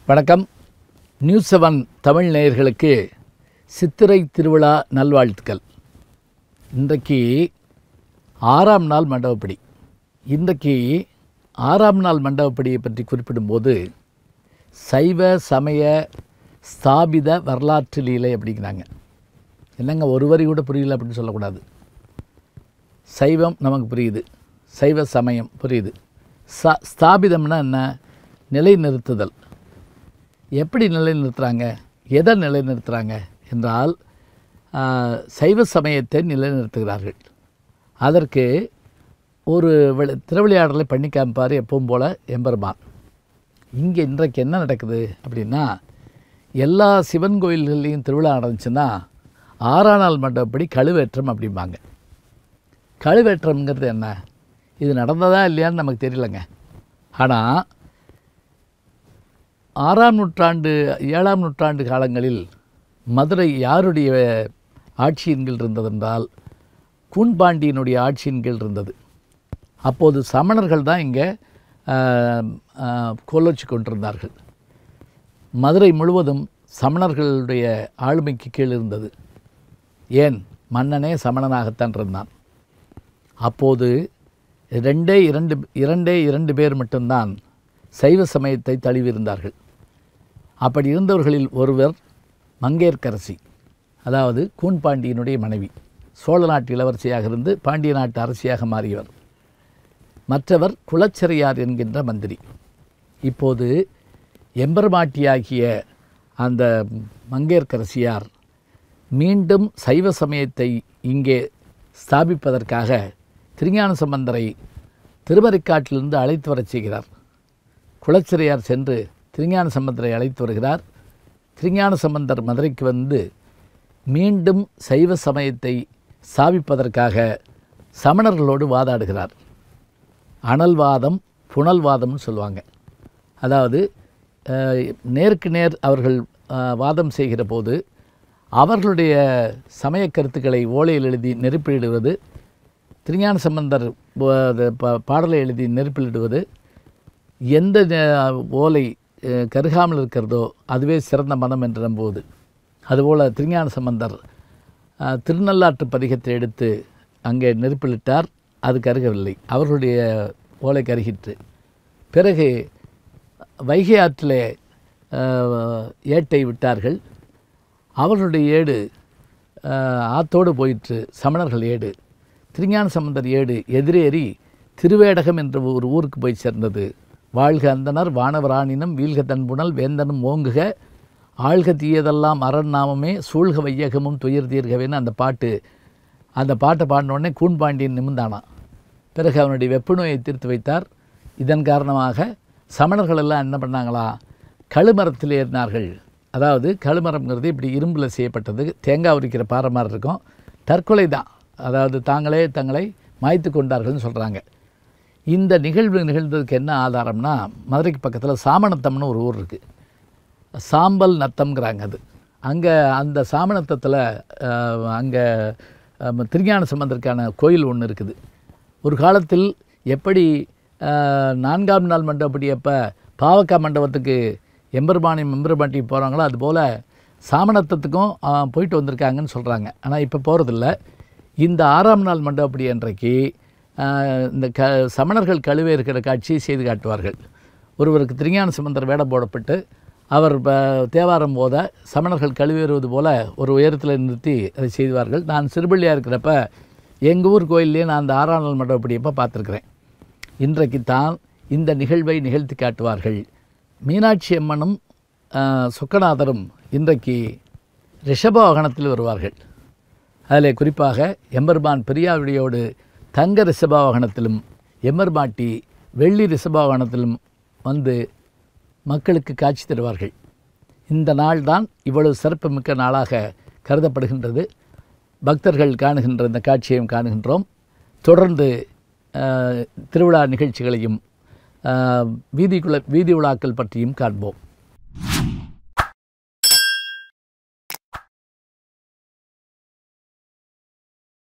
வணக்கம் news seven Tamil நேயர்களுக்கு சித்திரை திருவிழா நல்வாழ்த்துக்கள் இன்றைக்கு ஆறாம் நாள் மண்டபப்படி இன்றைக்கு ஆறாம் நாள் மண்டபப்படியை பற்றி குறிப்பிடும்போது சைவ சமய ஸ்தாபித வரலாற்று லீலை அப்படிங்கிறாங்க என்னங்க ஒரு வரி கூட புரியல அப்படின்னு சொல்லக்கூடாது சைவம் நமக்கு புரியுது சைவ சமயம் புரியுது ச ஸ்தாபிதம்னா என்ன நிலைநிறுத்துதல் எப்படி நிலைநிறுத்துகிறாங்க எதை நிலைநிறுத்துகிறாங்க என்றால் ஆ, சைவ சமயத்தை நிலைநிறுத்துகிறார்கள் அதற்கு ஒரு விள- திருவிளையாடலை பண்ணி காமிப்பார் எப்பவும் போல் எம்பெருமான் இங்கே இன்றைக்கு என்ன நடக்குது அப்படின்னா எல்லா சிவன் கோயில்கள்லேயும் திருவிழா நடந்துச்சுன்னா ஆறாம் நாள் மண்டபப்படி கழுவேற்றம் அப்படிம்பாங்க கழுவேற்றம்ங்கிறது என்ன இது நடந்ததா இல்லையான்னு நமக்கு தெரியலங்க ஆனால் ஆறாம் நூற்றாண்டு ஏழாம் நூற்றாண்டு காலங்களில் மதுரை யாருடைய ஆட்சியின் கீழ் இருந்ததென்றால் கூன்பாண்டியனுடைய ஆட்சியின் கீழ் இருந்தது அப்போது சமணர்கள் தான் இங்கே கோலோச்சி கொண்டிருந்தார்கள் மதுரை முழுவதும் சமணர்களுடைய ஆளுமைக்கு கீழ் இருந்தது ஏன் மன்னனே சமணனாகத்தான் இருந்தான் அப்போது ரெண்டே இரண்டு இரண்டே இரண்டு பேர் மட்டும்தான் சைவ சமயத்தை தழுவியிருந்தார்கள் அப்படி இருந்தவர்களில் ஒருவர் மங்கையர்க்கரசி அதாவது கூன்பாண்டியனுடைய மனைவி சோழ நாட்டு இளவரசியாக இருந்து பாண்டிய நாட்டு அரசியாக மாறியவர் மற்றவர் குலச்சிறையார் என்கின்ற மந்திரி இப்போது எம்பெருமாட்டியாகிய அந்த மங்கையர்க்கரசியார் மீண்டும் சைவ சமயத்தை இங்கே ஸ்தாபிப்பதற்காக திருஞான சம்பந்தரை திருமறைக்காட்டிலிருந்து அழைத்து வரச் செய்கிறார் குலச்சிறையார் சென்று திருஞான சம்பந்தரை அழைத்து வருகிறார் திருஞான சம்பந்தர் மதுரைக்கு வந்து மீண்டும் சைவ சமயத்தை ஸ்தாபிப்பதற்காக சமணர்களோடு வாதாடுகிறார் அனல்வாதம் புனல்வாதம்னு சொல்லுவாங்க அதாவது அஹ், நேருக்கு நேர் அவர்கள் அஹ், வாதம் செய்கிற போது அவர்களுடைய சமய கருத்துக்களை ஓலையில் எழுதி நெருப்பிலிடுவது திருஞான சம்பந்தர் ப- அது ப- பாடலை எழுதி நெருப்பிலிடுவது எந்த நெ- ஓலை அஹ், கருகாமல் இருக்கிறதோ அதுவே சிறந்த மதம் என்று நம்புவது அதுபோல் திருஞான சம்பந்தர் அஹ், திருநள்ளாற்று பதிகத்தை எடுத்து அங்கே நெருப்பிலிட்டார் அது கருகவில்லை அவர்களுடைய ஓலை கருகிற்று பிறகு வைகை ஆற்றிலே அஹ், ஏட்டை விட்டார்கள் அவர்களுடைய ஏடு அஹ், ஆத்தோடு போயிற்று சமணர்கள் ஏடு திருஞான சம்பந்தர் ஏடு எதிரேறி திருவேடகம் என்ற ஒரு ஊருக்கு போய் சேர்ந்தது வாழ்க அந்தனர் வானவராணினம் வீழ்க தன்புணல் வேந்தனும் ஓங்குக ஆழ்க தீயதெல்லாம் அரண் நாமமே சூழ்க வையகமும் துயர் தீர்கவேன்னு அந்த பாட்டு அந்த பாட்டை பாடின உடனே கூன்பாண்டியன் நிமிர்ந்தானான் பிறகு அவனுடைய வெப்பு நோயை தீர்த்து வைத்தார் இதன் காரணமாக சமணர்கள் எல்லாம் என்ன பண்ணாங்களா கழுமரத்தில் ஏறினார்கள் அதாவது கழுமரம்ங்கிறது இப்படி இரும்பில் செய்யப்பட்டது தேங்காய் உரிக்கிற பாறை மாதிரி இருக்கும் தற்கொலை தான் அதாவது தாங்களே தங்களை மாய்த்து கொண்டார்கள்னு சொல்கிறாங்க இந்த நிகழ்வு நிகழ்ந்ததுக்கு என்ன ஆதாரம்னா மதுரைக்கு பக்கத்தில் சாமணத்தம்னு ஒரு ஊர் இருக்குது சாம்பல் நத்தம்ங்கிறாங்க அது அங்கே அந்த சாமணத்தத்தில் அங்கே திருஞான சம்பந்தருக்கான கோயில் ஒன்று இருக்குது ஒரு காலத்தில் எப்படி அஹ், நான்காம் நாள் மண்டபப்படி அப்போ பாவக்கா மண்டபத்துக்கு எம்பெருமானையும் எம்பெருமாட்டி போகிறாங்களோ அதுபோல் சாமணத்தத்துக்கும் அஹ், போயிட்டு வந்திருக்காங்கன்னு சொல்கிறாங்க ஆனால் இப்போ போகிறதில்ல இந்த ஆறாம் நாள் மண்டபப்படி அன்றைக்கு அஹ், இந்த க சமணர்கள் கழுவே இருக்கிற காட்சியை செய்து காட்டுவார்கள் ஒருவருக்கு திருஞான சம்பந்தர் வேடம் போடப்பட்டு அவர் ப- தேவாரம் போத சமணர்கள் கழுவேறுவது போல ஒரு உயரத்தில் நிறுத்தி அதை செய்வார்கள் நான் சிறுபள்ளியாக இருக்கிறப்ப எங்கள் ஊர் கோயிலே நான் அந்த ஆறாம் நாள் மண்டபப்படியப்போ பார்த்துருக்குறேன் இன்றைக்கு தான் இந்த நிகழ்வை நிகழ்த்தி காட்டுவார்கள் மீனாட்சி அம்மனும் ஆஹ், சொக்கநாதரும் இன்றைக்கு ரிஷப வாகனத்தில் வருவார்கள் அதில் குறிப்பாக எம்பெருமான் பெரியாவுடையோடு தங்க ரிஷப வாகனத்திலும் எம்பெருமாட்டி வெள்ளி ரிஷப வாகனத்திலும் வந்து மக்களுக்கு காட்சி தருவார்கள் இந்த நாள் தான் இவ்வளவு சிறப்புமிக்க நாளாக கருதப்படுகின்றது பக்தர்கள் காணுகின்ற இந்த காட்சியையும் காணுகின்றோம் தொடர்ந்து அஹ், திருவிழா நிகழ்ச்சிகளையும் அஹ், வீதிக்குள்ள வீதி விழாக்கள் பற்றியும் காண்போம்